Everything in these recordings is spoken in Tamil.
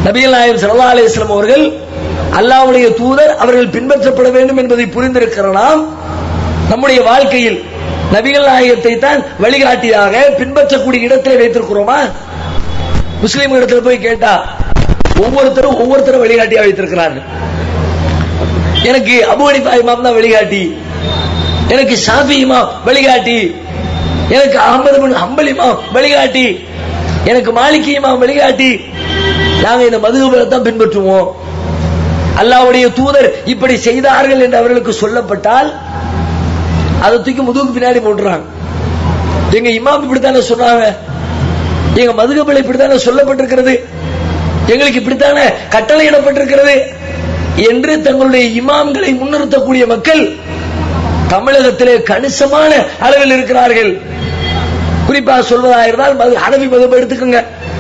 நபிகள் நாயகம் ஸல்லல்லாஹு அலைஹி வஸல்லம் அவர்கள் அல்லாஹ்வுடைய தூதர் அவர்கள் பின்பற்றப்பட வேண்டும் என்பதை புரிந்திருக்கிற நாம் நம்முடைய வாழ்க்கையில் நபிகள் நாயகத்தை தான் வழிகாட்டியாக பின்பற்றக்கூடிய இடத்திலே வைத்திருக்கிறோமா முஸ்லீம் இடத்துல போய் கேட்டா ஒவ்வொருத்தரும் ஒவ்வொருத்தரும் வழிகாட்டியா வைத்திருக்கிறார்கள் எனக்கு அபு ஹனீஃபா இமாம் தான் வழிகாட்டி எனக்கு ஷாஃபி இமாம் வழிகாட்டி எனக்கு அகமது பின் ஹம்பல் இமாம் வழிகாட்டி எனக்கு மாலிகி இமாம் வழிகாட்டி நாங்க இந்த மதுகபலை தான் பின்பற்றுவோம் அல்லாஹ்வுடைய தூதர் இப்படி செய்தார்கள் என்று அவர்களுக்கு சொல்லப்பட்டால் அதை தூக்கி முதுகுக்கு பின்னாடி போட்டுறாங்க எங்க இமாம் இப்படித்தானே சொன்னாங்க எங்க மதுகபலை இப்படித்தானே சொல்லப்பட்டிருக்கிறது எங்களுக்கு இப்படித்தானே கட்டளையிடப்பட்டிருக்கிறது என்று தங்களுடைய இமாம்களை முன்னிறுத்தக்கூடிய மக்கள் தமிழகத்திலே கணிசமான அளவில் இருக்கிறார்கள் குறிப்பாக சொல்வதாக இருந்தால் மது ஹனவி மதம் எடுத்துக்கோங்க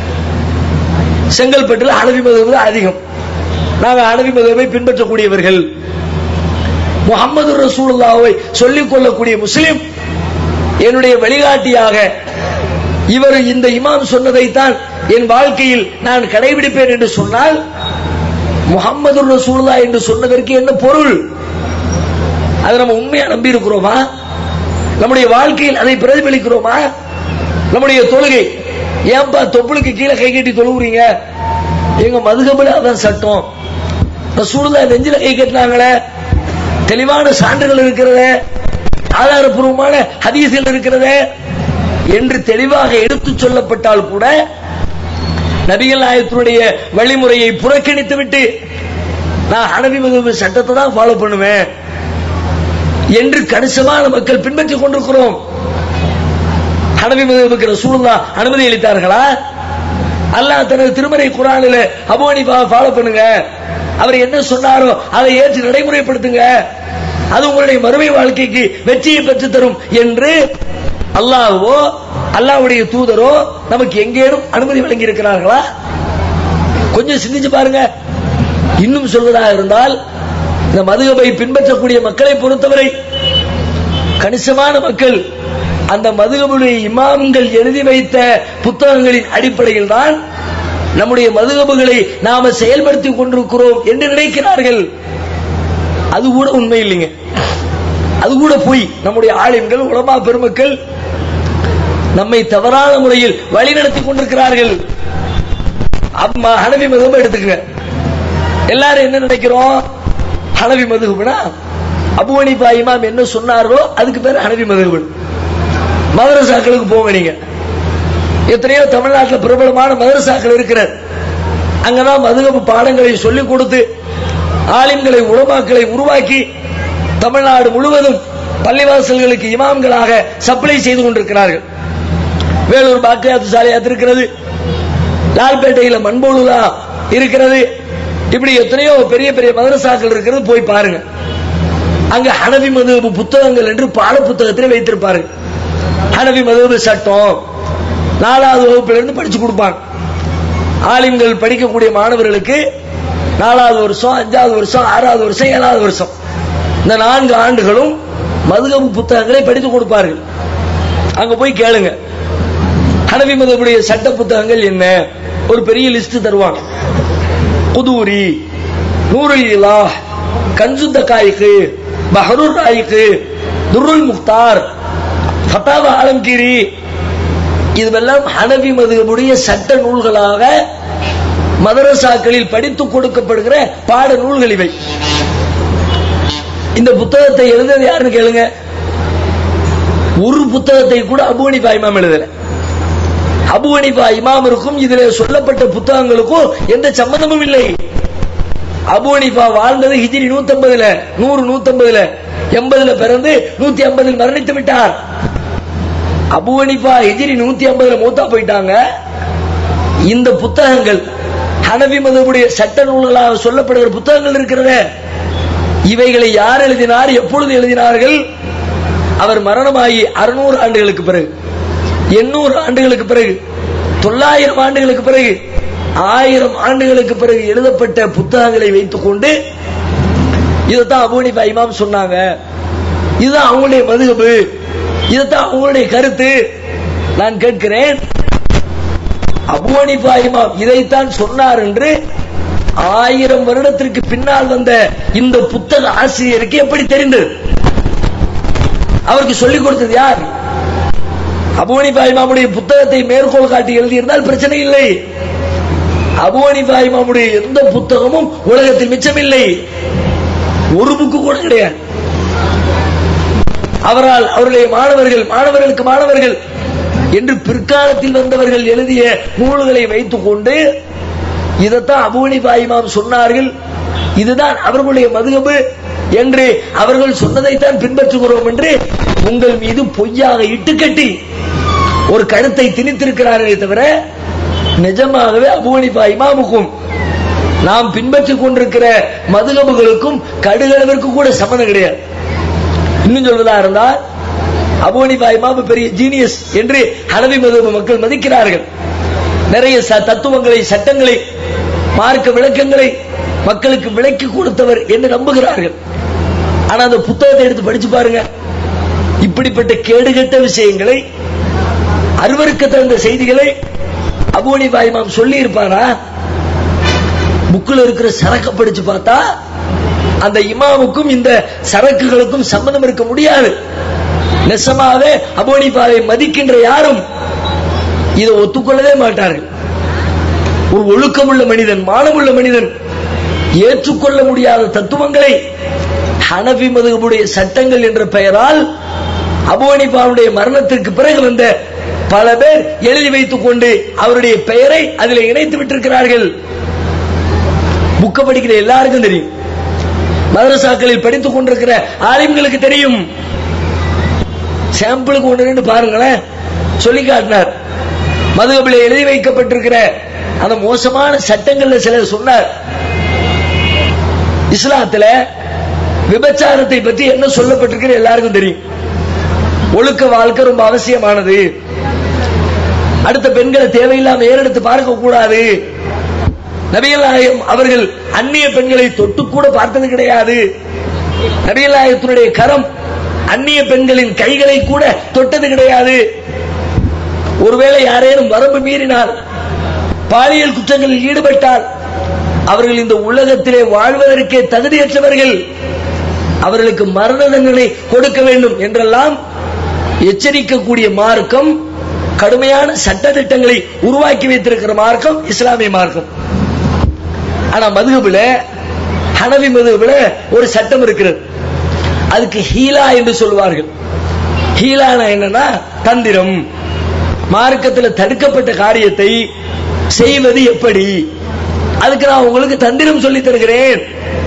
செங்கல்பட்டுல ஹனவி மதம் தான் அதிகம் நாங்கள் ஹனவி மதவை பின்பற்றக்கூடியவர்கள் முகமது ரசூலுல்லாவை சொல்லிக் கொள்ளக்கூடிய முஸ்லிம் என்னுடைய வழிகாட்டியாக இவர் இந்த இமாம் சொன்னதைத்தான் என் வாழ்க்கையில் நான் கடைபிடிப்பேன் என்று சொன்னால் முகமது ரசூலுல்லா என்று சொன்னதற்கு என்ன பொருள் அதை நம்ம உண்மையா நம்பி இருக்கிறோமா நம்முடைய வாழ்க்கையில் அதை பிரதிபலிக்கிறோமா நம்முடைய தொழுகை ஏன்பா தொப்புளுக்கு கீழே கை கட்டி தொழுவுறீங்க எங்க மதுகபல அதான் சட்டம் ரசூலுல்லா நெஞ்சில கை கட்டினாங்களே தெளிவான சான்றுகள் இருக்கிறது ஆதாரபூர்வமான ஹதீஸ்கள் இருக்கிறது என்று தெளிவாக எடுத்துச் சொல்லப்பட்டால் கூட நபிகள் நாயகத்தினுடைய வழிமுறையை புறக்கணித்து விட்டு நான் ஹனபி மதுப சட்டத்தை தான் ஃபாலோ பண்ணுவேன் என்று கணிசமான மக்கள் பின்பற்றிக் கொண்டிருக்கிறோம் ஹனபி மதுபுக்கு ரசூலுல்லா அனுமதி அளித்தார்களா அல்லாஹ் தனது திருமறை குரானில அபு ஹனீஃபா ஃபாலோ பண்ணுங்க அவர் என்ன சொன்னாரோ அதை ஏற்று நடைமுறைப்படுத்துங்க அது உங்களுடைய மறுமை வாழ்க்கைக்கு வெற்றியை பெற்று தரும் என்று அல்லாஹ்வோ அல்லாஹ்வுடைய தூதரோ நமக்கு எங்கேனும் அனுமதி வழங்கி இருக்கிறார்களா கொஞ்சம் சிந்திச்சு பாருங்க இன்னும் சொல்வதாக இருந்தால் இந்த மதுகபை பின்பற்றக்கூடிய மக்களை பொறுத்தவரை கணிசமான மக்கள் அந்த மதுகபுடைய இமாம்கள் எழுதி வைத்த புத்தகங்களின் அடிப்படையில் தான் நம்முடைய மதுகபுகளை நாம செயல்படுத்திக் கொண்டிருக்கிறோம் என்று நினைக்கிறார்கள் அது கூட உண்மை இல்லைங்க அது கூட பொய் நம்முடைய ஆலிம்கள் உலமா பெருமக்கள் நம்மை தவறான முறையில் வழிநடத்தி கொண்டிருக்கிறார்கள் அம்மா ஹனவி மதுகம் எடுத்துக்கங்க எல்லாரும் என்ன நினைக்கிறோம் ஹனவி மதுகுபனா அபு ஹனீஃபா இமாம் என்ன சொன்னாரோ அதுக்கு பேர் ஹனவி மதுகுபன் மதரசாக்களுக்கு போங்க நீங்க எத்தனையோ தமிழ்நாட்டில் பிரபலமான மதரசாக்கள் இருக்கிறது அங்கதான் மதுகபு பாடங்களை சொல்லிக் கொடுத்து ஆலிம்களை உலமாக்களை உருவாக்கி தமிழ்நாடு முழுவதும் பள்ளிவாசல்களுக்கு இமாம்களாக சப்ளை செய்து கொண்டிருக்கிறார்கள் வேலூர் பாக்கியாத்து சாலையாத்து இருக்கிறது லால்பேட்டையில மண்போலுலா இருக்கிறது இப்படி எத்தனையோ பெரிய பெரிய மதரசாக்கள் இருக்கிறது போய் பாருங்க அங்க ஹனவி மதுபு புத்தகங்கள் என்று பாட புத்தகத்திலே வைத்திருப்பார்கள் ஹனவி மதுபு சட்டம் நாலாவது வகுப்புல இருந்து படிச்சு கொடுப்பாங்க ஆலிம்கள் படிக்கக்கூடிய மாணவர்களுக்கு நாலாவது வருஷம் அஞ்சாவது வருஷம் ஆறாவது வருஷம் ஏழாவது வருஷம் இந்த நான்கு ஆண்டுகளும் மதுகபு புத்தகங்களை படித்து கொடுப்பார்கள் அங்க போய் கேளுங்க ஹனவி மதபுடைய சட்ட புத்தகங்கள் என்ன ஒரு பெரிய லிஸ்ட் தருவாங்க குதூரி நூருல் இலா கன்சுத்த காய்க்கு பஹருர் ராய்க்கு துருல் முக்தார் ஃபத்தாவா ஆலம்கீரி இதுவெல்லாம் ஹனவி மதுகபுடைய சட்ட நூல்களாக மதரசாக்களில் படித்துக் கொடுக்கப்படுகிற பாட நூல்கள் இவை இந்த புத்தகத்தை எழுதுறது யாருன்னு கேளுங்க ஒரு புத்தகத்தை கூட அபு ஹனீஃபா இமாம் எழுதல அபு ஹனீஃபா இமாமிற்கும் இதிலே சொல்லப்பட்ட புத்தகங்களுக்கும் எந்த சம்பந்தமும் இல்லை அபு ஹனீஃபா வாழ்ந்தது ஹிஜ்ரி 150ல நூறு 150ல எண்பதுல பிறந்து நூத்தி ஐம்பதில் மரணித்து விட்டார் அபு ஹனீஃபா ஹிஜ்ரி 150ல மூத்தா போயிட்டாங்க இந்த புத்தகங்கள் ஹனவி மதபுடைய சட்ட நூல்களாக சொல்லப்படுகிற புத்தகங்கள் இருக்கிறது இவைகளை யார் எழுதினார் எப்பொழுது எழுதினார்கள் அவர் மரணமாகி அறுநூறு ஆண்டுகளுக்கு பிறகு எண்ணூறு ஆண்டுகளுக்கு பிறகு தொள்ளாயிரம் ஆண்டுகளுக்கு பிறகு ஆயிரம் ஆண்டுகளுக்கு பிறகு எழுதப்பட்ட புத்தகங்களை வைத்துக் கொண்டு இதைத்தான் அபூனிபா இமாம் சொன்னாங்க இதுதான் அவங்களுடைய மதுகபு இதுதான் அவங்களுடைய கருத்து நான் கேட்கிறேன் அபு ஹனீஃபா இமாம் இதைத்தான் சொன்னார் என்று ஆயிரம் வருடத்திற்கு பின்னால் வந்த இந்த புத்தக ஆசிரியருக்கு எப்படி தெரிந்தது அவருக்கு சொல்லிக் கொடுத்தது யார் அபு ஹனீஃபா இமாமுடைய புத்தகத்தை மேற்கோள் காட்டி எழுதியிருந்தால் பிரச்சனை இல்லை அபு ஹனீஃபா இமாமுடைய எந்த புத்தகமும் உலகத்தில் மிச்சமில்லை ஒரு புக்கு கூட கிடையாது அவரால் அவருடைய மாணவர்கள் மாணவர்களுக்கு மாணவர்கள் என்று பிற்காலத்தில் வந்தவர்கள் எழுதிய நூல்களை வைத்துக் கொண்டு இதைத்தான் அபூனி பாயிமாம் சொன்னார்கள் இதுதான் அவர்களுடைய மதுகபு என்று அவர்கள் சொன்னதைத்தான் பின்பற்றுகிறோம் என்று உங்கள் மீது பொய்யாக இட்டுக்கட்டி ஒரு கருத்தை திணித்திருக்கிறார்களே தவிர நிஜமாகவே அபூனிபா இமாமுக்கும் நாம் பின்பற்றிக் கொண்டிருக்கிற மதுகபுகளுக்கும் கடுகளவிற்கு கூட சம்மந்தம் கிடையாது இன்னும் சொல்வதா இருந்தால் அபோனிபா இமாம் பெரிய ஜீனியஸ் என்று ஹனவி மதுப மக்கள் மதிக்கிறார்கள் நிறைய ச- தத்துவங்களை சட்டங்களை மார்க்க விளக்கங்களை மக்களுக்கு விளக்கி கொடுத்தவர் என்று நம்புகிறார்கள் ஆனா அந்த புத்தகத்தை எடுத்து படிச்சு பாருங்க இப்படிப்பட்ட கேடுகெட்ட விஷயங்களை அருவருக்க தகுந்த செய்திகளை அபோனி பாய்மாம் சொல்லி இருப்பாரா புக்கில் இருக்கிற சரக்க படிச்சு பார்த்தா அந்த இமாமுக்கும் இந்த சரக்குகளுக்கும் சம்பந்தம் இருக்க முடியாது நெசமாவே அபோனிபாவை மதிக்கின்ற யாரும் இதை ஒத்துக்கொள்ளவே மாட்டார்கள் ஒரு ஒழுக்கமுள்ள மனிதன் மானமுள்ள மனிதன் ஏற்றுக்கொள்ள முடியாத தத்துவங்களை ஹனபி மதுகபுடைய சட்டங்கள் என்ற பெயரால் அபோனிபாவுடைய மரணத்திற்கு பிறகு வந்த பல பேர் எழுதி வைத்துக் கொண்டு அவருடைய பெயரை அதில் இணைத்து விட்டிருக்கிறார்கள் புக்க படிக்கிற எல்லாருக்கும் தெரியும் மதரசாக்களில் படித்துக் கொண்டிருக்கிற ஆலிம்களுக்கு தெரியும் சாம்பிளுக்கு ஒன்று ரெண்டு பாருங்களேன் சொல்லி காட்டினார் மதுகபில எழுதி வைக்கப்பட்டிருக்கிற அந்த மோசமான சட்டங்கள்ல சிலர் சொன்னார் இஸ்லாத்துல விபச்சாரத்தை பற்றி என்ன சொல்லப்பட்டிருக்கிற எல்லாருக்கும் தெரியும் ஒழுக்க வாழ்க்கை ரொம்ப அவசியமானது அடுத்த பெண்களை தேவையில்லாம ஏறெடுத்து பார்க்க கூடாது நபிகள் நாயகம் அவர்கள் அந்நிய பெண்களை தொட்டு கூட பார்த்தது கிடையாது நபிகள் நாயகத்தினுடைய கரம் அந்நிய பெண்களின் கைகளை கூட தொட்டது கிடையாது ஒருவேளை யாரேனும் வரம்பு மீறினால் பாலியல் குற்றங்களில் ஈடுபட்டால் அவர்கள் இந்த உலகத்திலே வாழ்வதற்கே தகுதியற்றவர்கள் அவர்களுக்கு மரண தண்டனை கொடுக்க வேண்டும் என்றெல்லாம் எச்சரிக்கக்கூடிய மார்க்கம் கடுமையான சட்ட திட்டங்களை உருவாக்கி வைத்திருக்கிற மார்க்கம் இஸ்லாமிய மார்க்கம் ஆனா மதுகபுல ஹனவி மதுகபுல ஒரு சட்டம் இருக்கிறது அதுக்கு ஹீலா என்று சொல்வார்கள் ஹீலானா என்னன்னா தந்திரம் மார்க்கத்தில் தடுக்கப்பட்ட காரியத்தை செய்வது எப்படி அதுக்கு நான் உங்களுக்கு தந்திரம் சொல்லி தருகிறேன்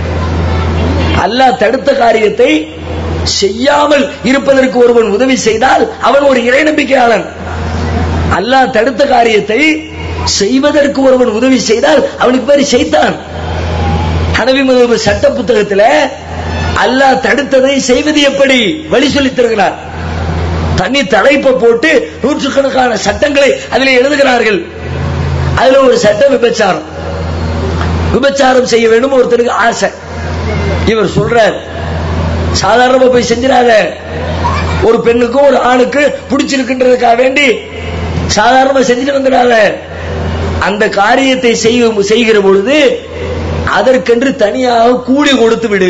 அல்லாஹ் தடுத்த காரியத்தை செய்யாமல் இருப்பதற்கு ஒருவன் உதவி செய்தால் அவன் ஒரு இறை நம்பிக்கையாளன் அல்லாஹ் தடுத்த காரியத்தை செய்வதற்கு ஒருவன் உதவி செய்தால் அவனுக்கு பேரு செய்தான் ஹனவி மதுப சட்ட புத்தகத்துல அல்லாஹ் தடுத்ததை செய்வது எப்படி வழி சொல்லித் தருகிறார் தனி தலைப்பை போட்டு நூற்றுக்கணக்கான சட்டங்களை அதில் எழுதுகிறார்கள் அதுல ஒரு சட்டம் விபச்சாரம் விபச்சாரம் செய்ய வேண்டும் ஒருத்தருக்கு ஆசை இவர் சொல்றார் சாதாரணமா போய் செஞ்சிடாத ஒரு பெண்ணுக்கும் ஒரு ஆணுக்கு பிடிச்சிருக்குன்றதுக்காக வேண்டி சாதாரணமா செஞ்சுட்டு வந்துடாத அந்த காரியத்தை செய்ய- செய்கிற பொழுது அதற்கென்று தனியாக கூலி கொடுத்து விடு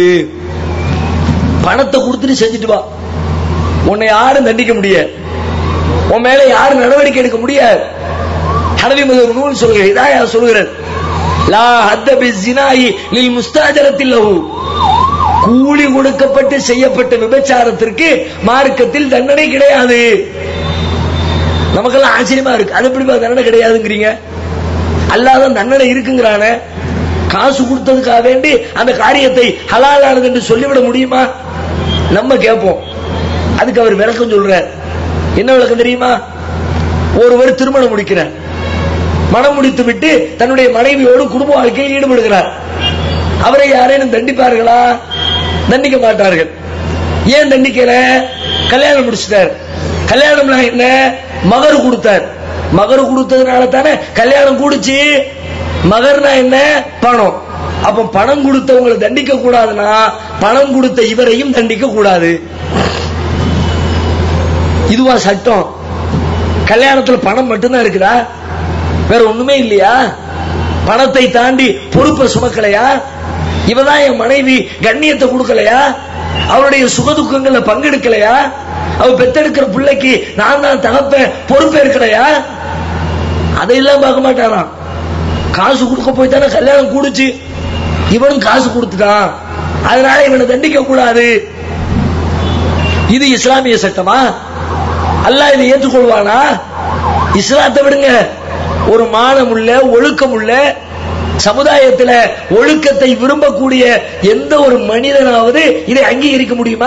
பணத்தை கொடுத்துட்டு செஞ்சுட்டு வா உன்னை யாரும் தண்டிக்க முடியாது உன் மேல யாரும் நடவடிக்கை எடுக்க முடியாது ஹனவி மது நூல் சொல்கிறேன் இதாயா சொல்கிறது லா ஹத்த பி ஜினாயி லில் முஸ்தாஜரத்தில் லஹு கூலி கொடுக்கப்பட்டு செய்யப்பட்ட விபச்சாரத்திற்கு மார்க்கத்தில் தண்டனை கிடையாது நமக்கெல்லாம் ஆச்சரியமா இருக்கு அது எப்படி தண்டனை கிடையாதுங்கிறீங்க அல்லாத தண்டனை இருக்குங்கிறானே காசு கொடுத்ததுக்காக வேண்டி அந்த காரியத்தை ஹலாலானது என்று சொல்லிவிட முடியுமா நம்ம கேட்போம் அதுக்கு அவர் விளக்கம் சொல்றார் என்ன விளக்கம் தெரியுமா ஒருவர் திருமணம் முடிக்கிறார் மனம் முடித்து விட்டு தன்னுடைய மனைவியோடு குடும்ப வாழ்க்கையில் ஈடுபடுகிறார் அவரை யாரேனும் தண்டிப்பார்களா தண்டிக்க மாட்டார்கள் ஏன் தண்டிக்கல கல்யாணம் முடிச்சிட்டார் கல்யாணம்னா என்ன மகர் கொடுத்தார் மகர் கொடுத்ததுனால தானே கல்யாணம் கூடுச்சு மகர்னா என்ன பணம் அப்ப பணம் கொடுத்தவங்களை தண்டிக்க கூடாதுன்னா பணம் கொடுத்த இவரையும் தண்டிக்க கூடாது இதுவா சட்டம் கல்யாணத்துல பணம் மட்டும்தான் இருக்குதா வேற ஒண்ணுமே இல்லையா பணத்தை தாண்டி பொறுப்பை சுமக்கலையா இவதான் என் மனைவி கண்ணியத்தை கொடுக்கலையா அவருடைய சுகதுக்கங்கள்ல பங்கெடுக்கலையா அவ பெத்தெடுக்கிற பிள்ளைக்கு நான் தான் தகப்ப பொறுப்பேற்கலையா அதையெல்லாம் பார்க்க மாட்டாராம் காசு கொடுக்க போய் தானே கல்யாணம் கூடுச்சு இவனும் காசு கொடுத்துட்டான் அதனால இவனை தண்டிக்க கூடாது இது இஸ்லாமிய சட்டமா அல்லாஹ் இதை ஏற்றுக்கொள்வானா இஸ்லாத்தை விடுங்க ஒரு மானம் உள்ள ஒழுக்கம் உள்ள சமுதாயத்துல ஒழுக்கத்தை விரும்பக்கூடிய எந்த ஒரு மனிதனாவது இதை அங்கீகரிக்க முடியுமா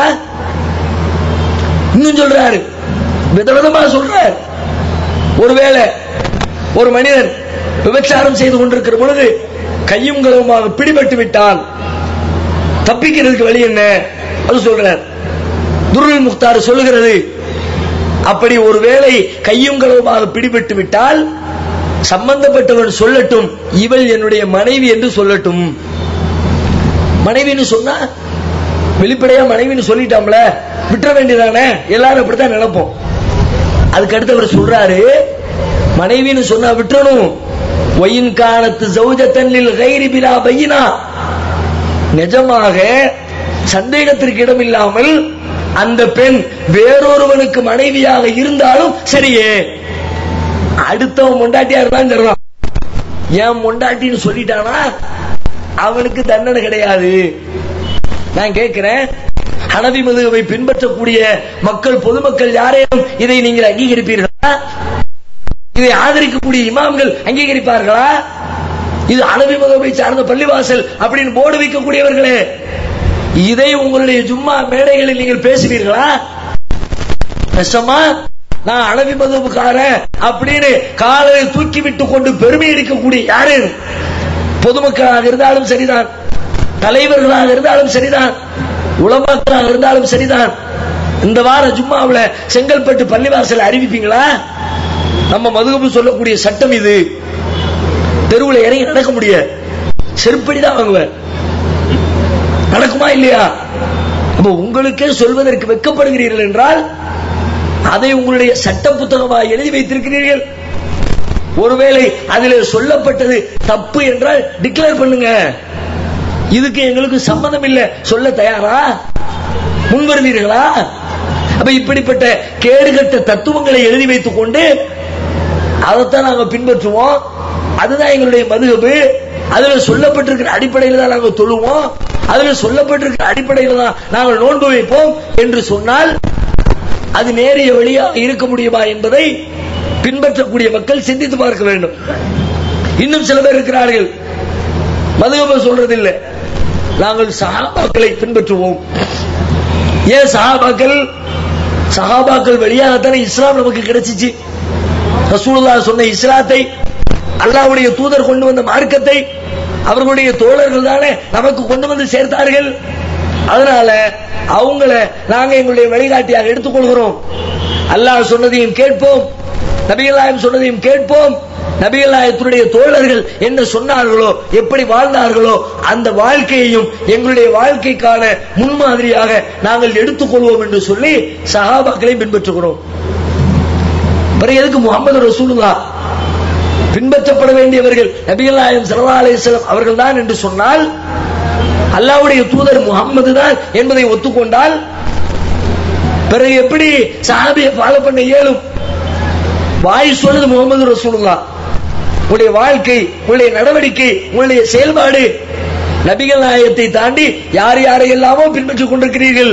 இன்னும் சொல்றாரு விதவிதமா சொல்றார் ஒருவேளை ஒரு மனிதன் விபச்சாரம் செய்து கொண்டிருக்கிற பொழுது கையும் களவுமாக பிடிபட்டு விட்டால் தப்பிக்கிறதுக்கு வழி என்ன அது சொல்றார் துருள் முக்தார் சொல்லுகிறது அப்படி ஒருவேளை கையும் களவுமாக பிடிபட்டு விட்டால் சம்பந்தப்பட்டவன் சொல்லட்டும் இவள் என்னுடைய மனைவி என்று சொல்லட்டும் மனைவின்னு சொன்னா வெளிப்படையா மனைவின்னு சொல்லிட்டாம்ல விட்டுற வேண்டியதானே எல்லாரும் அப்படித்தான் நினைப்போம் அதுக்கு அடுத்து அவர் சொல்றாரு மனைவின்னு சொன்னா விட்டுறணும் ஒயின் காலத்து சௌஜத்தன்னில் கைரி பிலா பையினா நிஜமாக சந்தேகத்திற்கு இடமில்லாமல் அந்த பெண் வேறொருவனுக்கு மனைவியாக இருந்தாலும் சரியே அடுத்தவன் மொண்டாட்டியா இருந்தாலும் சரிதான் என் மொண்டாட்டின்னு சொல்லிட்டானா அவனுக்கு தண்டனை கிடையாது நான் கேட்கிறேன் ஹனவி மதுவை பின்பற்றக்கூடிய மக்கள் பொதுமக்கள் யாரேனும் இதை நீங்கள் அங்கீகரிப்பீர்களா இதை ஆதரிக்கக்கூடிய இமாம்கள் அங்கீகரிப்பார்களா இது அனவி மதுவை சார்ந்த பள்ளிவாசல் அப்படின்னு போர்டு வைக்கக்கூடியவர்களே இதை உங்களுடைய ஜும்மா மேடைகளில் நீங்கள் பேசுவீர்களா கஷ்டமா நான் அளவி மதுவுக்காரன் அப்படின்னு காலை தூக்கி விட்டு கொண்டு பெருமை அடிக்கக்கூடிய யாரு பொதுமக்களாக இருந்தாலும் சரிதான் தலைவர்களாக இருந்தாலும் சரிதான் உலமாக்களாக இருந்தாலும் சரிதான் இந்த வார ஜும்மாவுல செங்கல்பட்டு பள்ளிவாசல் அறிவிப்பீங்களா நம்ம மதுகபு சொல்லக்கூடிய சட்டம் இது தெருவுல இறங்கி நடக்க முடியாது செருப்படி தான் வாங்குவேன் நடக்குமா இல்லையா அப்ப உங்களுக்கே சொல்வதற்கு வெட்கப்படுகிறீர்கள் என்றால் அதை உங்களுடைய சட்ட புத்தகமாக எழுதி வைத்திருக்கிறீர்கள் ஒருவேளை அதில் சொல்லப்பட்டது தப்பு என்றால் டிக்ளேர் பண்ணுங்க இதுக்கு எங்களுக்கு சம்மதம் இல்லை சொல்ல தயாரா முன் வருவீர்களா அப்ப இப்படிப்பட்ட கேடுகட்ட தத்துவங்களை எழுதி வைத்துக் கொண்டு அதைத்தான் நாங்க பின்பற்றுவோம் அதுதான் எங்களுடைய மதுகபு அதுல சொல்லப்பட்டிருக்கிற அடிப்படையில் தான் நாங்கள் தொழுவோம் அதுல சொல்லப்பட்டிருக்கிற அடிப்படையில் தான் நாங்கள் நோன்பு வைப்போம் என்று சொன்னால் அது நேரிய வழியாக இருக்க முடியுமா என்பதை பின்பற்றக்கூடிய மக்கள் சிந்தித்து பார்க்க வேண்டும் இன்னும் சில பேர் இருக்கிறார்கள் மதுகப சொல்றதில்லை நாங்கள் சஹாபாக்களை பின்பற்றுவோம் ஏன் சஹாபாக்கள் சஹாபாக்கள் வழியாகத்தானே இஸ்லாம் நமக்கு கிடைச்சிச்சு ரசூலுல்லாஹ் சொன்ன இஸ்லாத்தை அல்லாஹ்வுடைய தூதர் கொண்டு வந்த மார்க்கத்தை அவர்களுடைய தோழர்கள் தானே நமக்கு கொண்டு வந்து சேர்த்தார்கள் அதனால அவங்கள நாங்க எங்களுடைய வழிகாட்டியாக எடுத்துக்கொள்கிறோம் அல்லாஹ் சொன்னதையும் கேட்போம் நபிகளாயம் சொன்னதையும் கேட்போம் நபிகளாயத்தினுடைய தோழர்கள் என்ன சொன்னார்களோ எப்படி வாழ்ந்தார்களோ அந்த வாழ்க்கையையும் எங்களுடைய வாழ்க்கைக்கான முன்மாதிரியாக நாங்கள் எடுத்துக்கொள்வோம் என்று சொல்லி சஹாபாக்களை பின்பற்றுகிறோம் பிறகு எதுக்கு முகமது ரசூலுல்லா பின்பற்றப்பட வேண்டியவர்கள் நபிகள் நாயகம் ஸல்லல்லாஹு அலைஹி வஸல்லம் அவர்கள் தான் என்று சொன்னால் அல்லாஹ்வுடைய தூதர் முகம்மது தான் என்பதை ஒத்துக்கொண்டால் பிறகு எப்படி சஹாபியை ஃபாலோ பண்ண இயலும் வாய் சொல்லுது முகமது ரசூலுல்லா உங்களுடைய வாழ்க்கை உங்களுடைய நடவடிக்கை உங்களுடைய செயல்பாடு நபிகள் நாயகத்தை தாண்டி யார் யாரை எல்லாமோ பின்பற்றிக் கொண்டிருக்கிறீர்கள்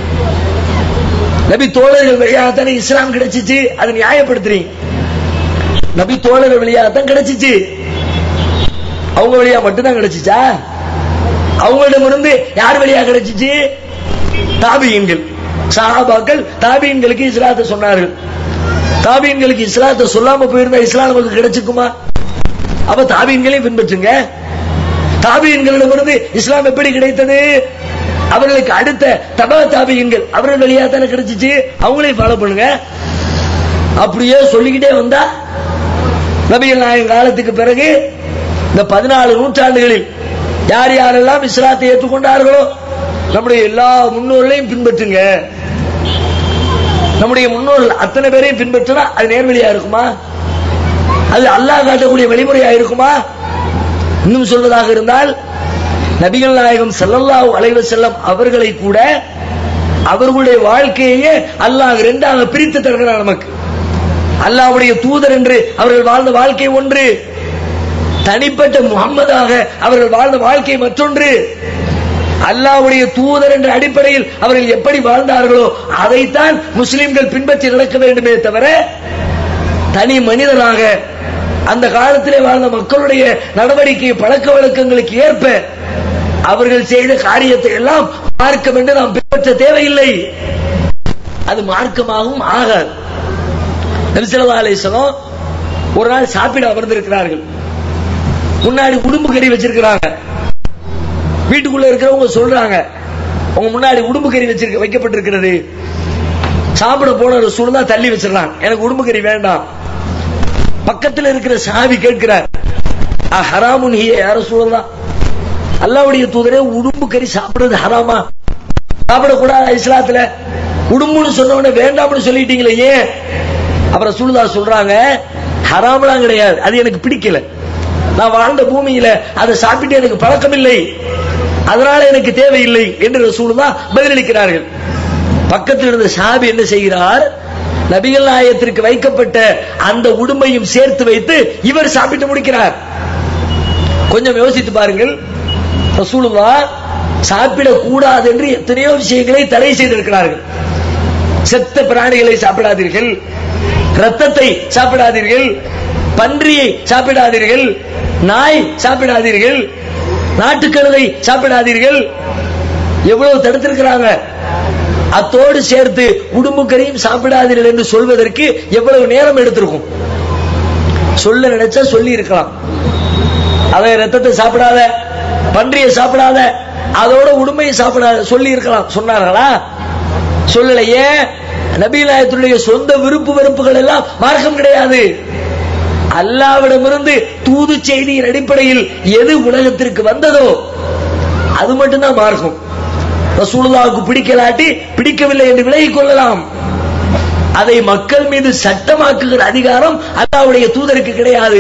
நபி தோழர்கள் வழியாகத்தானே இஸ்லாம் கிடைச்சிச்சு அதை நியாயப்படுத்துறீங்க நபி தோழர்கள் வழியாகத்தான் கிடைச்சிச்சு அவங்க வழியா மட்டும்தான் கிடைச்சிச்சா அவங்களிடமிருந்து யார் வழியா கிடைச்சிச்சு தாபியன்கள் சஹாபாக்கள் தாபியன்களுக்கு இஸ்லாத்தை சொன்னார்கள் தாபியன்களுக்கு இஸ்லாத்தை சொல்லாம போயிருந்தா இஸ்லாம் நமக்கு கிடைச்சுக்குமா அப்ப தாபியன்களையும் பின்பற்றுங்க தாபியன்களிடமிருந்து இஸ்லாம் எப்படி கிடைத்தது அவர்களுக்கு அடுத்த தபா தாபியன்கள் அவர்கள் வழியா தானே கிடைச்சிச்சு அவங்களையும் ஃபாலோ பண்ணுங்க அப்படியே சொல்லிக்கிட்டே வந்தா நபிகள் நாயகம் காலத்துக்கு பிறகு இந்த பதினாலு நூற்றாண்டுகளில் யார் யாரெல்லாம் இஸ்லாத்தை ஏற்றுக்கொண்டார்களோ நம்முடைய எல்லா முன்னோர்களையும் பின்பற்றுங்க நம்முடைய முன்னோர்கள் அத்தனை பேரையும் பின்பற்றினா அது நேர்வழியா இருக்குமா அது அல்லாஹ் காட்டக்கூடிய வழிமுறையா இருக்குமா இன்னும் சொல்வதாக இருந்தால் நபிகள் நாயகம் ஸல்லல்லாஹு அலைஹி வஸல்லம் அவர்களை கூட அவர்களுடைய வாழ்க்கையே அல்லாஹ் இரண்டாக பிரித்து தருகிறார் நமக்கு அல்லாஹ்வுடைய தூதர் என்று அவர்கள் வாழ்ந்த வாழ்க்கை ஒன்று தனிப்பட்ட முகம்மதாக அவர்கள் வாழ்ந்த வாழ்க்கை மற்றொன்று அல்லாஹ்வுடைய தூதர் என்ற அடிப்படையில் அவர்கள் எப்படி வாழ்ந்தார்களோ அதைத்தான் முஸ்லிம்கள் பின்பற்றி நடக்க வேண்டுமே தவிர தனி மனிதனாக அந்த காலத்திலே வாழ்ந்த மக்களுடைய நடவடிக்கை பழக்க வழக்கங்களுக்கு ஏற்ப அவர்கள் செய்த காரியத்தை எல்லாம் மார்க்கம் என்று நாம் பின்பற்ற தேவையில்லை அது மார்க்கமாகவும் ஆகாது நபிசல்லா அலிஸ்லாம் ஒரு நாள் சாப்பிட அமர்ந்திருக்கிறார்கள் முன்னாடி உடும்பு கறி வச்சிருக்கிறாங்க வீட்டுக்குள்ள இருக்கிறவங்க சொல்றாங்க உங்க முன்னாடி உடும்பு கறி வச்சிருக்க வைக்கப்பட்டிருக்கிறது சாப்பிட போன ஒரு சூழ்நிலை தள்ளி வச்சிடலாம் எனக்கு உடும்பு கறி வேண்டாம் பக்கத்தில் இருக்கிற சாவி கேட்கிறார் "அ ஹராமுன் ஹிய யார சூழலாம் அல்லாவுடைய தூதரே உடும்பு கறி சாப்பிடுறது ஹராமா சாப்பிடக்கூடாது இஸ்லாத்துல உடும்புன்னு சொன்ன உடனே வேண்டாம்னு சொல்லிட்டீங்களே ஏன் அப்புறம் சூழ்தா சொல்றாங்க ஹராம்லாம் கிடையாது அது எனக்கு பிடிக்கல நான் வாழ்ந்த பூமியில அதை சாப்பிட்டு எனக்கு பழக்கம் இல்லை அதனால எனக்கு தேவையில்லை என்று ரசூலுல்லா பதிலளிக்கிறார்கள் பக்கத்தில் இருந்த சாபி என்ன செய்கிறார் நபிகள் நாயகத்திற்கு வைக்கப்பட்ட அந்த உடுமையும் சேர்த்து வைத்து இவர் சாப்பிட்டு முடிக்கிறார் கொஞ்சம் யோசித்து பாருங்கள் ரசூலுல்லா சாப்பிடக் கூடாது என்று எத்தனையோ விஷயங்களை தடை செய்திருக்கிறார்கள் செத்த பிராணிகளை சாப்பிடாதீர்கள் ரத்தத்தை சாப்பிடாதீர்கள் பன்றியை சாப்பிடாதீர்கள் நாய் சாப்பிடாதீர்கள் நாட்டுக்கழுதை சாப்பிடாதீர்கள் எவ்வளவு தடுத்திருக்கிறாங்க அத்தோடு சேர்த்து உடும்புக்கரையும் சாப்பிடாதீர்கள் என்று சொல்வதற்கு எவ்வளவு நேரம் எடுத்திருக்கும் சொல்ல நினைச்சா சொல்லி இருக்கலாம் அதை ரத்தத்தை சாப்பிடாத பன்றியை சாப்பிடாத அதோட உடுமையை சாப்பிடாத சொல்லி இருக்கலாம் சொன்னார்களா சொல்லலையே நபீநாயகத்துடைய சொந்த விருப்பு வெறுப்புகள் எல்லாம் மார்க்கம் கிடையாது அல்லாவிடமிருந்து தூது செய்தியின் அடிப்படையில் எது உலகத்திற்கு வந்ததோ அது மட்டும்தான் மார்க்கம் ரசூலுல்லாவுக்கு பிடிக்கலாட்டி பிடிக்கவில்லை என்று விலகிக் கொள்ளலாம் அதை மக்கள் மீது சட்டமாக்குகிற அதிகாரம் அல்லாவுடைய தூதருக்கு கிடையாது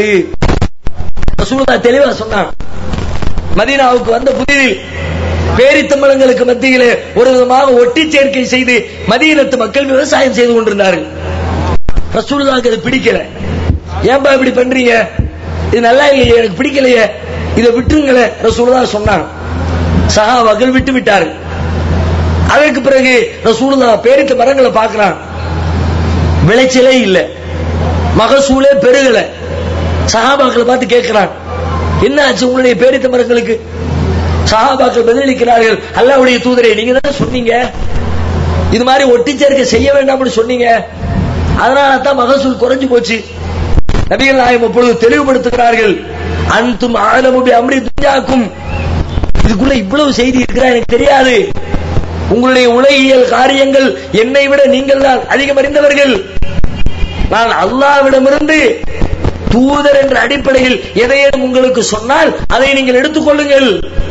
ரசூலுல்லா தெளிவா சொன்னான் மதீனாவுக்கு வந்த புதிதில் பேரித்தம்பளங்களுக்கு மத்தியிலே ஒரு விதமாக ஒட்டி சேர்க்கை செய்து மதீனத்து மக்கள் விவசாயம் செய்து கொண்டிருந்தார்கள் ரசூலுல்லாவுக்கு அது பிடிக்கல ஏன்பா இப்படி பண்றீங்க இது நல்லா இல்லையே எனக்கு பிடிக்கலையே இதை விட்டுருங்களே ரசூலுல்லா சொன்னாங்க சஹாபாக்கள் விட்டு விட்டார்கள் அதற்கு பிறகு ரசூலுல்லா பேரித்த மரங்களை பார்க்கிறான் விளைச்சலே இல்ல மகசூலே பெருகல சஹாபாக்களை பார்த்து கேட்கிறான் என்ன ஆச்சு உங்களுடைய பேரித்த மரங்களுக்கு சஹாபாக்கள் பதிலளிக்கிறார்கள் அல்லாவுடைய தூதரே நீங்க தானே சொன்னீங்க இது மாதிரி ஒட்டி சேர்க்கை செய்ய வேண்டாம்னு சொன்னீங்க அதனால தான் மகசூல் குறைஞ்சு போச்சு நபிகள் நாயம் இப்பொழுது தெளிவுபடுத்துகிறார்கள் அன்தும் ஆலமுபி அம்ரி துஞ்சாக்கும் இதுக்குள்ள இவ்வளவு செய்தி இருக்கிறா எனக்கு தெரியாது உங்களுடைய உலகியல் காரியங்கள் என்னை விட நீங்கள் தான் அதிகம் அறிந்தவர்கள் நான் அல்லாவிடமிருந்து தூதர் என்ற அடிப்படையில் எதையேனும் உங்களுக்கு சொன்னால் அதை நீங்கள் எடுத்துக்கொள்ளுங்கள்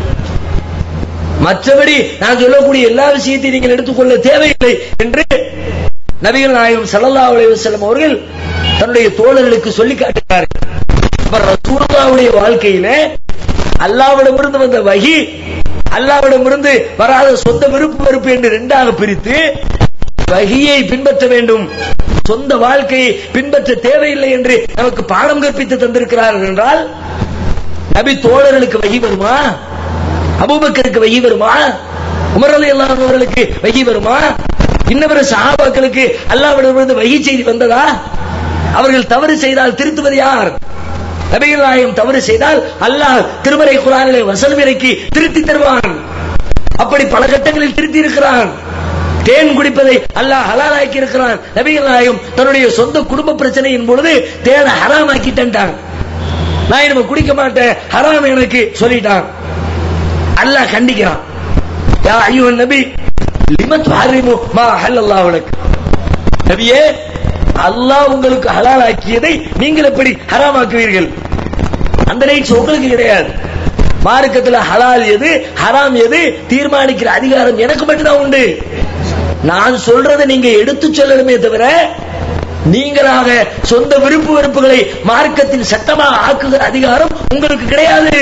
மற்றபடி நான் சொல்லக்கூடிய எல்லா விஷயத்தையும் நீங்கள் எடுத்துக்கொள்ள தேவையில்லை என்று நபிகள் நாயகம் ஸல்லல்லாஹு அலைஹி வஸல்லம் அவர்கள் தன்னுடைய தோழர்களுக்கு சொல்லி காட்டுகிறார்கள் அப்ப ரசூலுல்லாஹ்வுடைய வாழ்க்கையில அல்லாவிடமிருந்து வந்த வகி அல்லாவிடமிருந்து வராத சொந்த விருப்பு வெறுப்பு என்று இரண்டாக பிரித்து வகியை பின்பற்ற வேண்டும் சொந்த வாழ்க்கையை பின்பற்ற தேவையில்லை என்று நமக்கு பாடம் கற்பித்து தந்திருக்கிறார்கள் என்றால் நபி தோழர்களுக்கு வகி வருமா அபூபக்கருக்கு வகி வருமா உமர் அலி அவர்களுக்கு வகி வருமா இன்னவர சஹாபாக்களுக்கு அல்லாவிடமிருந்து வகி செய்தி வந்ததா அவர்கள் தவறு செய்தால் திருத்துவது யார் நபிகள் நாயகம் தவறு செய்தால் அல்லாஹ் திருமறை குரானிலே வசனம் இறக்கி திருத்தி தருவான் அப்படி பல கட்டங்களில் திருத்தி இருக்கிறான் தேன் குடிப்பதை அல்லாஹ் ஹலாலாக்கி இருக்கிறான் நபிகள் நாயகம் தன்னுடைய சொந்த குடும்ப பிரச்சனையின் பொழுது தேனை ஹராமாக்கிட்டான் நான் இனிமே குடிக்க மாட்டேன் ஹராம் எனக்கு சொல்லிட்டான் அல்லாஹ் கண்டிக்கிறான் யா ஐயுவன் நபி லிமத் ஹரிமு மா ஹல்லல்லாஹு லக் நபியே அல்லாஹ் உங்களுக்கு ஹலாலாக்கியதை நீங்கள் எப்படி ஹராமாக்குவீர்கள் அந்த ரைட்ஸ் உங்களுக்கு கிடையாது மார்க்கத்துல ஹலால் எது ஹராம் எது தீர்மானிக்கிற அதிகாரம் எனக்கு மட்டும்தான் உண்டு நான் சொல்றதை நீங்க எடுத்து சொல்லணுமே தவிர நீங்களாக சொந்த விருப்பு வெறுப்புகளை மார்க்கத்தின் சட்டமாக ஆக்குகிற அதிகாரம் உங்களுக்கு கிடையாது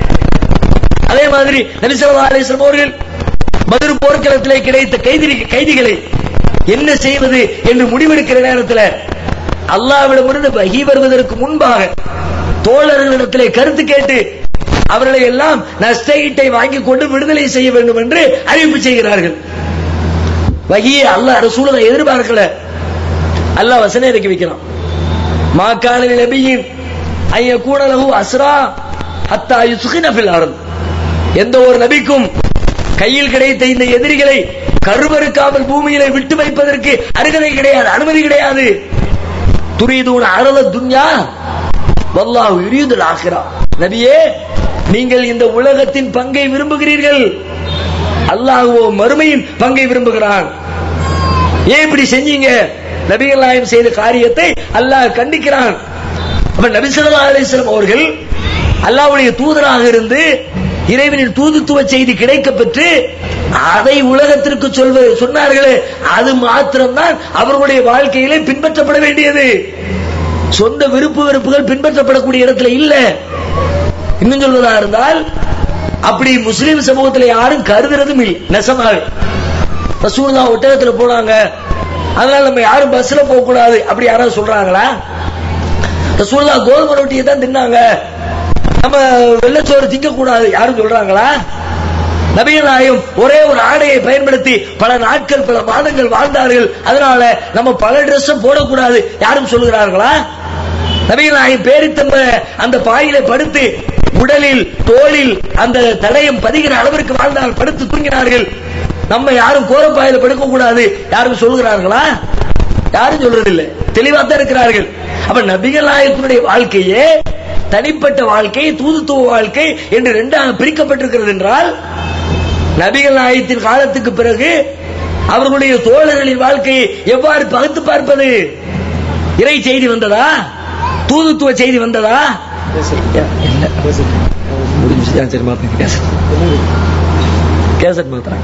அதே மாதிரி நபி ஸல்லல்லாஹு அலைஹி வஸல்லம் அவர்கள் பதில் போர்க்களத்திலே கிடைத்த கைதி கைதிகளை என்ன செய்வது என்று முடிவெடுக்கிற நேரத்தில் அல்லாவிடமிருந்து வகி வருவதற்கு முன்பாக தோழர்களிடத்திலே கருத்து கேட்டு அவர்களை எல்லாம் நஷ்டஈட்டை வாங்கிக் கொண்டு விடுதலை செய்ய வேண்டும் என்று அறிவிப்பு செய்கிறார்கள் வகியை அல்லாஹ் ரசூலை எதிர்பார்க்கல அல்லாஹ் வசனம் இறக்கி வைக்கிறான் மாக்கான நபியின் ஐய கூடலகு அஸ்ரா ஹத்தா யுசுகின ஃபில் அர்த் எந்த ஒரு நபிக்கும் கையில் கிடைத்த இந்த எதிரிகளை கருவறுக்காமல் பூமியிலே விட்டு வைப்பதற்கு அருகதை கிடையாது அனுமதி கிடையாது துரிதூன அறத துன்யா வல்லாஹு யுரீதுல் ஆখিরা நபியே நீங்கள் இந்த உலகத்தின் பங்கை விரும்புகிறீர்கள் அல்லாஹ்வோ மறுமையின் பங்கை விரும்புகிறான் ஏன் இப்படி செஞ்சீங்க நபிகள் நாயகம் செய்த காரியத்தை அல்லாஹ் கண்டிக்கிறான் அப்ப நபி ஸல்லல்லாஹு அலைஹி வஸல்லம் அவர்கள் அல்லாஹ்வுடைய தூதராக இருந்து இறைவனின் தூதுத்துவ செய்தி கிடைக்க பெற்று அதை உலகத்திற்கு சொல்வது சொன்னார்களே அது மாத்திரம்தான் அவர்களுடைய வாழ்க்கையிலே பின்பற்றப்பட வேண்டியது சொந்த விருப்பு வெறுப்புகள் பின்பற்றப்படக்கூடிய இடத்துல இல்ல இன்னும் சொல்வதா இருந்தால் அப்படி முஸ்லிம் சமூகத்தில் யாரும் கருதுறதும் இல்லை நெசமாக ரசூலுல்லா ஒட்டகத்துல போனாங்க அதனால நம்ம யாரும் பஸ்ல போக கூடாது அப்படி யாராவது சொல்றாங்களா ரசூலுல்லா கோதுமை ரொட்டியை தான் தின்னாங்க நம்ம வெள்ளச்சோறு திங்க கூடாது யாரும் சொல்றாங்களா நபிகள் நாயகம் ஒரே ஒரு ஆடையை பயன்படுத்தி பல நாட்கள் பல மாதங்கள் வாழ்ந்தார்கள் அதனால நம்ம பல Dress போடக்கூடாது யாரும் சொல்லுகிறார்களா நபிகள் நாயகம் பேரித்தம்ப அந்த பாயிலை படுத்து உடலில் தோளில் அந்த தடயம் பதிகிற அளவிற்கு வாழ்ந்தால் படுத்து தூங்கினார்கள் நம்ம யாரும் கோரப்பாயில படுக்க கூடாது யாரும் சொல்லுகிறார்களா யாரும் சொல்றதில்லை தெளிவா தான் இருக்கிறார்கள் அப்ப நபிகள் நாயகத்தினுடைய வாழ்க்கையே தனிப்பட்ட வாழ்க்கை தூதுத்துவ வாழ்க்கை என்று ரெண்டாக பிரிக்கப்பட்டிருக்கிறது என்றால் நபிகள் நாயகத்தின் காலத்துக்கு பிறகு அவர்களுடைய தோழர்களின் வாழ்க்கையை எவ்வாறு பகுத்து பார்ப்பது இறை செய்தி வந்ததா தூதுத்துவ செய்தி வந்ததா இல்ல முடிஞ்சுதான் சரி மாத்தேன் கேசட் கேசட் மாத்துறாங்க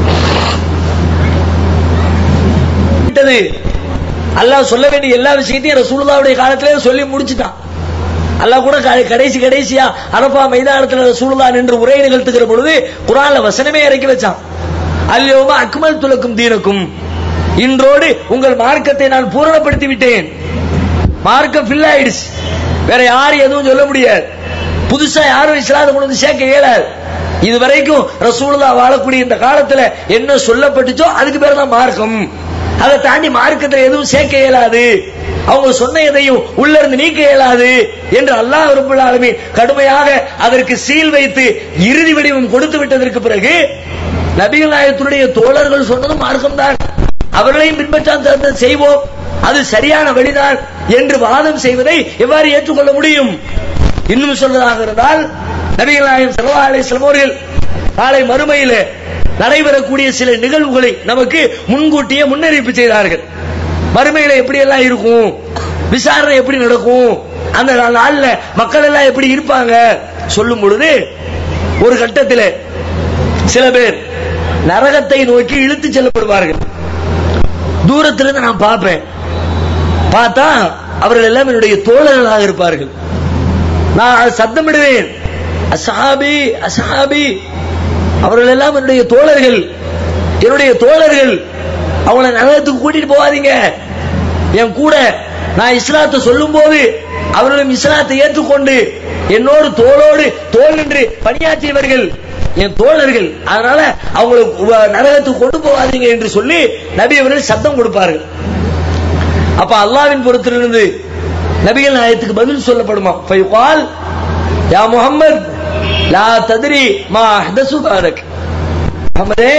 விட்டது அல்லாஹ் சொல்ல வேண்டிய எல்லா விஷயத்தையும் ரசூலுல்லாவுடைய காலத்திலே சொல்லி முடிச்சிட்டான் அல்லாஹ் கூட க- கடைசி கடைசியா அரபா மைதானத்தில் ரசூலுல்லா நின்று உரை நிகழ்த்துகிற பொழுது குரான்ல வசனமே இறக்கி வச்சான் அல்யோமா அக்மல் துலக்கும் தீனக்கும் இன்றோடு உங்கள் மார்க்கத்தை நான் பூரணப்படுத்தி விட்டேன் மார்க்கம் ஃபில் ஆயிடுச்சு வேற யாரும் எதுவும் சொல்ல முடியாது புதுசா யாரும் இஸ்லாத்தை கொண்டு வந்து சேர்க்க இயலாது இது வரைக்கும் ரசூலுல்லா வாழக்கூடிய இந்த காலத்துல என்ன சொல்லப்பட்டுச்சோ அதுக்கு பேர் தான் மார்க்கம் அதை தாண்டி மார்க்கத்துல எதுவும் சேர்க்க இயலாது அவங்க சொன்ன எதையும் உள்ள இருந்து நீக்க இயலாது என்று அல்லாஹ் ரப்பல் ஆலமீன் கடுமையாக அதற்கு சீல் வைத்து இறுதி வடிவம் கொடுத்து விட்டதற்கு பிறகு நபிகள் நாயகத்தினுடைய தோழர்கள் சொன்னதும் மார்க்கம்தான் அவர்களையும் பின்பற்றான் தகுந்த செய்வோம் அது சரியான வழிதான் என்று வாதம் செய்வதை எவ்வாறு ஏற்றுக்கொள்ள முடியும் இன்னும் சொல்வதாக இருந்தால் நபிகள் நாயகம் ஸல்லல்லாஹு அலைஹி வஸல்லம் அவர்கள் நாளை மறுமையிலே நடைபெறக்கூடிய சில நிகழ்வுகளை நமக்கு முன்கூட்டியே முன்னறிவிப்பு செய்தார்கள் மறுமையில எப்படி எல்லாம் இருக்கும் விசாரணை எப்படி நடக்கும் அந்த நாள்ல மக்கள் எல்லாம் எப்படி இருப்பாங்க சொல்லும் பொழுது ஒரு கட்டத்தில் சில பேர் நரகத்தை நோக்கி இழுத்து செல்லப்படுவார்கள் தூரத்திலிருந்து நான் பார்ப்பேன் பார்த்தா அவர்கள் எல்லாம் என்னுடைய தோழர்களாக இருப்பார்கள் நான் சத்தமிடுவேன் அசாபி அசாபி அவர்கள் எல்லாம் என்னுடைய தோழர்கள் என்னுடைய தோழர்கள் அவங்கள நரகத்துக்கு கூட்டிட்டு போகாதீங்க என் கூட நான் இஸ்லாத்தை சொல்லும் போது அவர்களும் இஸ்லாத்தை ஏற்றுக்கொண்டு என்னோடு தோளோடு தோள் நின்று பணியாற்றியவர்கள் என் தோழர்கள் அதனால அவங்களை உ- நரகத்துக்கு கொண்டு போகாதீங்க என்று சொல்லி நபி அவர்கள் சத்தம் கொடுப்பார்கள் அப்ப அல்லாவின் பொறுத்திலிருந்து நபிகள் நாயத்துக்கு பதில் சொல்லப்படுமா ஃபைகால் யா முஹம்மத் லா தத்ரி மா அஹ்தசு பாரக் முஹம்மதே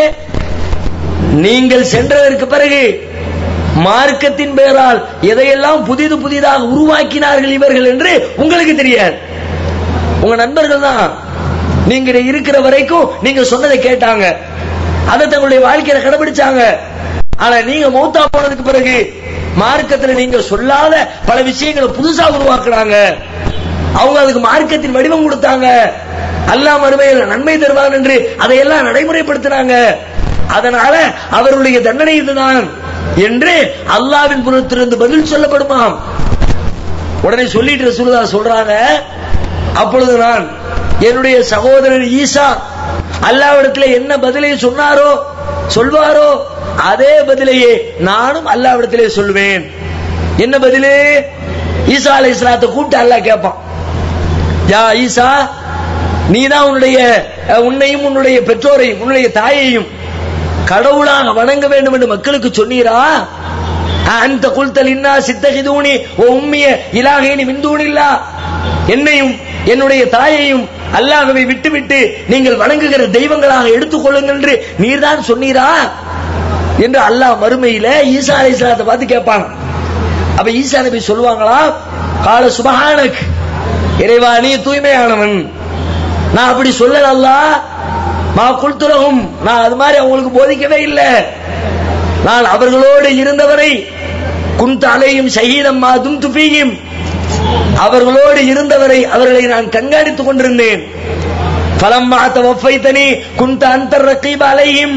நீங்கள் சென்றதற்கு பிறகு மார்க்கத்தின் பெயரால் எதையெல்லாம் புதிது புதிதாக உருவாக்கினார்கள் இவர்கள் என்று உங்களுக்கு தெரியாது உங்க நண்பர்கள் தான் நீங்க இருக்கிற வரைக்கும் நீங்க சொன்னதை கேட்டாங்க அதை தங்களுடைய வாழ்க்கையில கடைபிடிச்சாங்க ஆனா நீங்க மௌத்தா போனதுக்கு பிறகு மார்க்கத்துல நீங்க சொல்லாத பல விஷயங்களை புதுசா உருவாக்குறாங்க அவங்க அதுக்கு மார்க்கத்தின் வடிவம் கொடுத்தாங்க அல்லாஹ் மறுமையில் நன்மை தருவான் என்று அதையெல்லாம் நடைமுறைப்படுத்தினாங்க அதனால அவருடைய தண்டனை இதுதான் என்று அல்லாவின் புறத்திலிருந்து பதில் சொல்லப்படுமாம் உடனே சொல்லிட்டு ரசூலுல்லா சொல்றாங்க அப்பொழுது நான் என்னுடைய சகோதரர் ஈசா அல்லாவிடத்துல என்ன பதிலை சொன்னாரோ சொல்வாரோ அதே பதிலையே நானும் அல்லாவிடத்திலே சொல்வேன் என்ன பதிலே ஈசா அலை இஸ்லாத்தை கூப்பிட்டு அல்லாஹ் கேட்பான் யா ஈசா நீதான் உன்னுடைய அஹ், உன்னையும் உன்னுடைய பெற்றோரையும் உன்னுடைய தாயையும் கடவுளாக வணங்க வேண்டும் என்று மக்களுக்கு சொன்னீரா அந்த குல்தல் இன்னா சித்தகிதூனி ஓ உம்மிய இலாகைனி மிந்தூனில்லா என்னையும் என்னுடைய தாயையும் அல்லாஹ்வை விட்டுவிட்டு நீங்கள் வணங்குகிற தெய்வங்களாக எடுத்துக்கொள்ளுங்கள் என்று நீர்தான் சொன்னீரா என்று அல்லாஹ் மறுமையில ஈசா அலைஹிஸ்ஸலாத்தை பார்த்து கேட்பாங்க அப்ப ஈசா நபி சொல்லுவாங்களா கால சுபஹானக் இறைவா நீ தூய்மையானவன் நான் அப்படி சொல்லல அல்லாஹ் மா குல்துலகும் நான் அது மாதிரி அவங்களுக்கு போதிக்கவே இல்லை நான் அவர்களோடு இருந்தவரை குந்த அலையும் ஷஹீதம் மா தும் துபியும் அவர்களோடு இருந்தவரை அவர்களை நான் கண்காணித்துக் கொண்டிருந்தேன் பலம் தவஃபைத்தனி குந்த அந்தர் ரகீப் அலையும்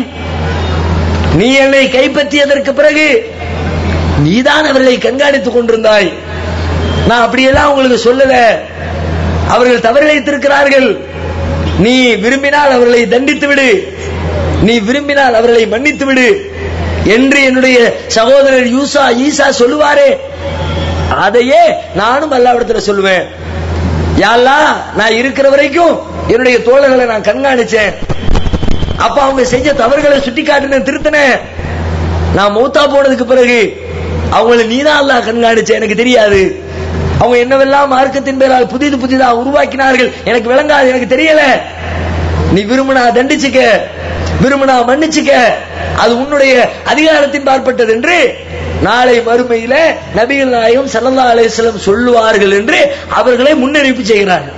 நீ என்னை கைப்பற்றியதற்கு பிறகு நீதான் அவர்களை கண்காணித்துக் கொண்டிருந்தாய் நான் அப்படியெல்லாம் உங்களுக்கு சொல்லல அவர்கள் தவறிழைத்திருக்கிறார்கள் நீ விரும்பினால் அவர்களை தண்டித்து விடு நீ விரும்பினால் அவர்களை மன்னித்து விடு என்று என்னுடைய சகோதரர் யூசா ஈசா சொல்லுவாரே அதையே நானும் அல்லாவிடத்துல சொல்லுவேன் யாழ்லா நான் இருக்கிற வரைக்கும் என்னுடைய தோழர்களை நான் கண்காணிச்சேன் அப்ப அவங்க செஞ்ச தவறுகளை சுட்டி காட்டினேன் திருத்தினேன் நான் மௌத்தா போனதுக்கு பிறகு அவங்கள நீதான் அல்லாஹ் கண்காணிச்ச எனக்கு தெரியாது அவங்க என்னவெல்லாம் மார்க்கத்தின் பேரால் புதிது புதிதா உருவாக்கினார்கள் எனக்கு விளங்காது எனக்கு தெரியல நீ விரும்பினா தண்டிச்சுக்க விரும்பினா மன்னிச்சுக்க அது உன்னுடைய அதிகாரத்தின் பார்ப்பட்டது என்று நாளை மறுமையில நபிகள் நாயகம் ஸல்லல்லாஹு அலைஹி வஸல்லம் சொல்லுவார்கள் என்று அவர்களை முன்னறிவிப்பு செய்கிறார்கள்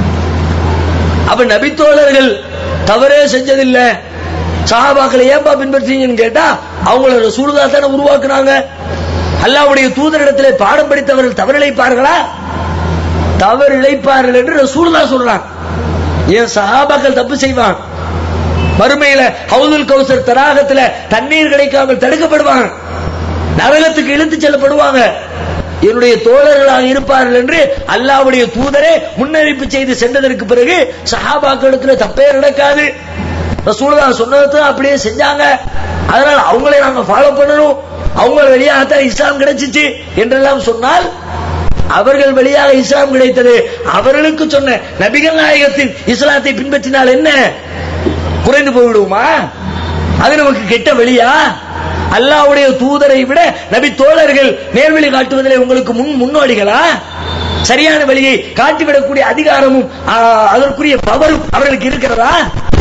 அப்ப நபித்தோழர்கள் தவறே செஞ்சதில்ல சஹாபாக்களை ஏன்பா பின்பற்றீங்கன்னு கேட்டா அவங்கள ரசூலுல்லா தானே உருவாக்குனாங்க அல்லாஹ்வுடைய தூதரிடத்திலே பாடம் படித்தவர்கள் தவறிழைப்பார்களா தவறிழைப்பார்கள் என்று ரசூலுல்லா சொல்றாங்க ஏன் சஹாபாக்கள் தப்பு செய்வாங்க மறுமையில ஹவுதுல் கௌசர் தடாகத்துல தண்ணீர் கிடைக்காமல் தடுக்கப்படுவாங்க நரகத்துக்கு இழுத்து செல்லப்படுவாங்க என்னுடைய தோழர்களாக இருப்பார்கள் என்று அல்லாஹ்வுடைய தூதரே முன்னறிவிப்பு செய்து சென்றதற்கு பிறகு சஹாபாக்களிடத்துல தப்பே நடக்காது ரசூலுல்லா சொன்னதை அப்படியே செஞ்சாங்க அதனால அவங்களை நாங்க ஃபாலோ பண்ணணும் அவங்க வழியாகத்தான் இஸ்லாம் கிடைச்சிச்சு என்றெல்லாம் சொன்னால் அவர்கள் வழியாக இஸ்லாம் கிடைத்தது அவர்களுக்கு சொன்ன நபிகள் நாயகத்தின் இஸ்லாத்தை பின்பற்றினால் என்ன குறைந்து போய்விடுவோமா அது நமக்கு கெட்ட வழியா அல்லாஹ்வுடைய தூதரை விட நபி தோழர்கள் நேர்வழி காட்டுவதிலே உங்களுக்கு முன் முன்னோடிகளா சரியான வழியை காட்டிவிடக்கூடிய அதிகாரமும் ஆ, அதற்குரிய பவரும் அவர்களுக்கு இருக்கிறதா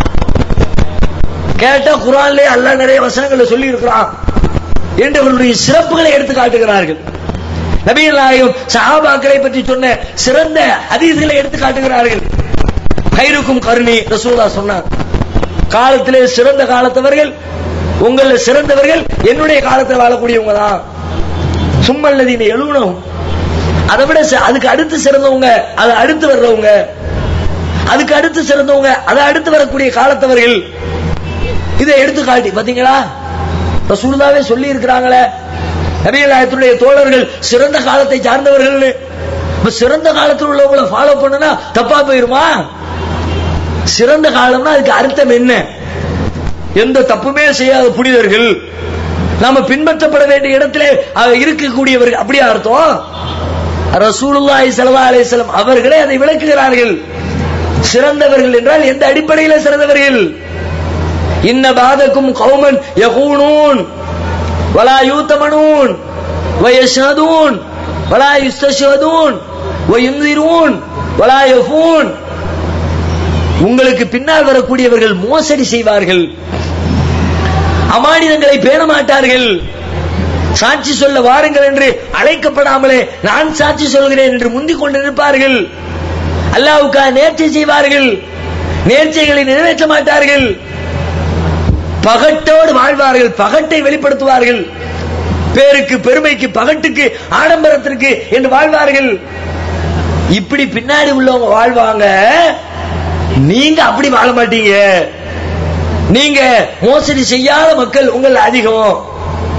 கேட்டா குரான்லயே அல்லாஹ் நிறைய வசனங்களை சொல்லி இருக்கிறான் என்று அவர்களுடைய சிறப்புகளை எடுத்து காட்டுகிறார்கள் நபிகள் நாயகம் சஹாபாக்களை பற்றி சொன்ன சிறந்த ஹதீஸ்களை எடுத்து காட்டுகிறார்கள் கைருக்கும் கருணி ரசூலா சொன்னார் காலத்திலே சிறந்த காலத்தவர்கள் உங்கள சிறந்தவர்கள் என்னுடைய காலத்தில் வாழக்கூடியவங்க தான் சும்மல்லதீன எழுவனும் அதை விட சி- அதுக்கு அடுத்து சிறந்தவங்க அதை அடுத்து வர்றவங்க அதுக்கு அடுத்து சிறந்தவங்க அதை அடுத்து வரக்கூடிய காலத்தவர்கள் இதை எடுத்து காட்டி பாத்தீங்களா ரசூலுல்லாவே சொல்லி இருக்கிறாங்களே நபிகளாயத்துடைய தோழர்கள் சிறந்த காலத்தை சார்ந்தவர்கள் இப்ப சிறந்த காலத்தில் உள்ளவங்களை ஃபாலோ பண்ணுனா தப்பா போயிருமா சிறந்த காலம்னா அதுக்கு அர்த்தம் என்ன எந்த தப்புமே செய்யாத புனிதர்கள் நாம பின்பற்றப்பட வேண்டிய இடத்திலே அஹ், இருக்கக்கூடியவர்கள் அப்படியா அர்த்தம் ரசூலுல்லாஹி ஸல்லல்லாஹு அலைஹி வஸல்லம் அவர்களே அதை விளக்குகிறார்கள் சிறந்தவர்கள் என்றால் எந்த அடிப்படையில சிறந்தவர்கள் இன்ன பாதக்கும் கௌமன் யகூனூன் வலா யூத்தமனூன் வயஷதூன் வலா யுஸ்தஷதூன் வயுந்திரூன் வலா யஃபூன் உங்களுக்கு பின்னால் வரக்கூடியவர்கள் மோசடி செய்வார்கள் அமானிதங்களை பேண மாட்டார்கள் சாட்சி சொல்ல வாருங்கள் என்று அழைக்கப்படாமலே நான் சாட்சி சொல்கிறேன் என்று முந்திக் கொண்டு நிற்பார்கள் அல்லாவுக்கா நேர்ச்சை செய்வார்கள் நேர்ச்சைகளை நிறைவேற்ற மாட்டார்கள் பகட்டோடு வாழ்வார்கள் பகட்டை வெளிப்படுத்துவார்கள் பேருக்கு பெருமைக்கு பகட்டுக்கு ஆடம்பரத்திற்கு என்று வாழ்வார்கள் இப்படி பின்னாடி உள்ளவங்க வாழ்வாங்க நீங்க அப்படி வாழ மாட்டீங்க நீங்க மோசடி செய்யாத மக்கள் உங்கள் அதிகம்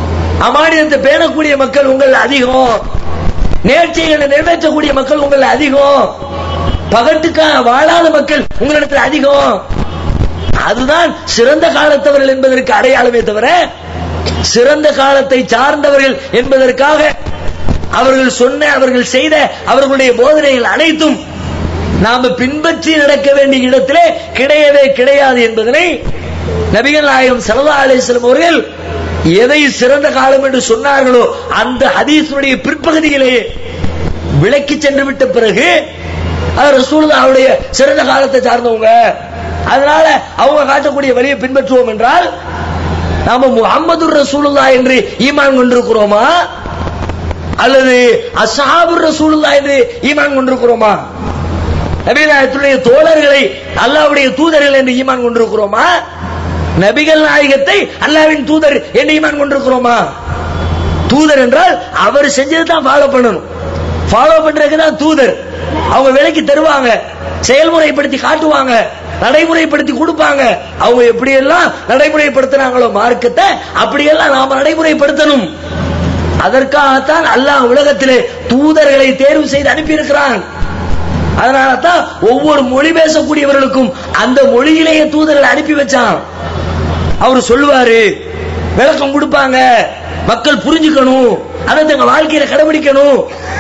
அமானியத்தை பேணக்கூடிய மக்கள் உங்கள் அதிகம் நேர்ச்சிகளை நிறைவேற்றக்கூடிய மக்கள் உங்கள் அதிகம் பகட்டுக்காக வாழாத மக்கள் உங்களிடத்தில் அதிகம் அதுதான் சிறந்த காலத்தவர்கள் என்பதற்கு அடையாளமே தவிர சிறந்த காலத்தை சார்ந்தவர்கள் என்பதற்காக அவர்கள் சொன்ன அவர்கள் செய்த அவர்களுடைய போதனைகள் அனைத்தும் நாம பின்பற்றி நடக்க வேண்டிய இடத்திலே கிடையவே கிடையாது என்பதனை நபிகள் நாயகம் சல்லா அலிஸ்லம் அவர்கள் எதை சிறந்த காலம் என்று சொன்னார்களோ அந்த ஹதீஸுடைய பிற்பகுதியிலேயே விலக்கி சென்று விட்ட பிறகு ரசூலுல்லாவுடைய சிறந்த காலத்தை சார்ந்தவங்க அதனால அவங்க காட்டக்கூடிய வழியை பின்பற்றுவோம் என்றால் நாம முகமது ரசூலுல்லா என்று ஈமான் கொண்டிருக்கிறோமா அல்லது அசாபுர் ரசூலுல்லா என்று ஈமான் கொண்டிருக்கிறோமா நபிநாயகத்துடைய தோழர்களை அல்லாவுடைய தூதர்கள் என்று ஈமான் கொண்டிருக்கிறோமா நபிகள் நாயகத்தை அல்லாவின் தூதர் என்று ஈமான் கொண்டிருக்கிறோமா தூதர் என்றால் அவர் செஞ்சது தான் ஃபாலோ பண்ணணும் ஃபாலோ பண்றதுக்கு தான் தூதர் அவங்க விலைக்கு தருவாங்க செயல்முறைப்படுத்தி காட்டுவாங்க நடைமுறைப்படுத்தி கொடுப்பாங்க அவங்க எப்படி எல்லாம் நடைமுறைப்படுத்தினாங்களோ மார்க்கத்தை அப்படியெல்லாம் நாம நடைமுறைப்படுத்தணும் அதற்காகத்தான் அல்லாஹ் உலகத்திலே தூதர்களை தேர்வு செய்து அனுப்பியிருக்கிறான் அதனால தான் ஒவ்வொரு மொழி பேசக்கூடியவர்களுக்கும் அந்த மொழியிலேயே தூதர்கள் அனுப்பி வச்சான் அவர் சொல்லுவாரு விளக்கம் கொடுப்பாங்க மக்கள் புரிஞ்சுக்கணும் அதை தங்க வாழ்க்கையில கடைபிடிக்கணும்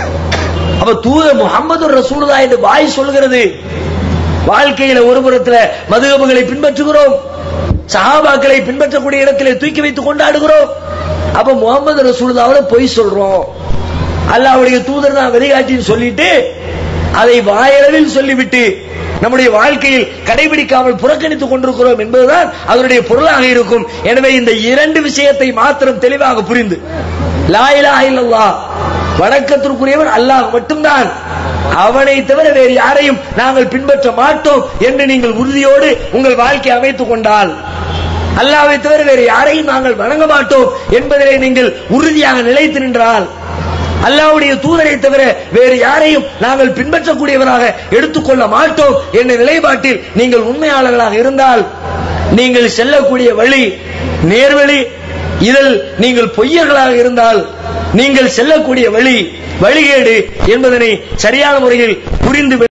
அப்ப தூதர் முகமது ரசூலுதா என்று வாய் சொல்கிறது வாழ்க்கையில ஒரு புறத்துல மதுகபுகளை பின்பற்றுகிறோம் சஹாபாக்களை பின்பற்றக்கூடிய இடத்திலே தூக்கி வைத்து கொண்டாடுகிறோம் அப்ப முகமது ரசூலுதாவோட பொய் சொல்றோம் அல்லாவுடைய தூதர் தான் வெளிகாட்டின்னு சொல்லிட்டு அதை வாயளவில் சொல்லிவிட்டு நம்முடைய வாழ்க்கையில் கடைபிடிக்காமல் புறக்கணித்துக் கொண்டிருக்கிறோம் என்பதுதான் அதனுடைய பொருளாக இருக்கும் எனவே இந்த இரண்டு விஷயத்தை மாத்திரம் தெளிவாக புரிந்து லாயிலா இல்லல்லா வணக்கத்திற்குரியவர் அல்லாஹ் மட்டும்தான் அவனை தவிர வேறு யாரையும் நாங்கள் பின்பற்ற மாட்டோம் என்று நீங்கள் உறுதியோடு உங்கள் வாழ்க்கை அமைத்துக் கொண்டால் அல்லாவை தவிர வேறு யாரையும் நாங்கள் வணங்க மாட்டோம் என்பதிலே நீங்கள் உறுதியாக நிலைத்து நின்றால் அல்லாவுடைய தூதரை தவிர வேறு யாரையும் நாங்கள் பின்பற்றக்கூடியவராக எடுத்துக்கொள்ள மாட்டோம் என்ற நிலைப்பாட்டில் நீங்கள் உண்மையாளர்களாக இருந்தால் நீங்கள் செல்லக்கூடிய வழி நேர்வழி இதில் நீங்கள் பொய்யர்களாக இருந்தால் நீங்கள் செல்லக்கூடிய வழி வழிகேடு என்பதனை சரியான முறையில் புரிந்து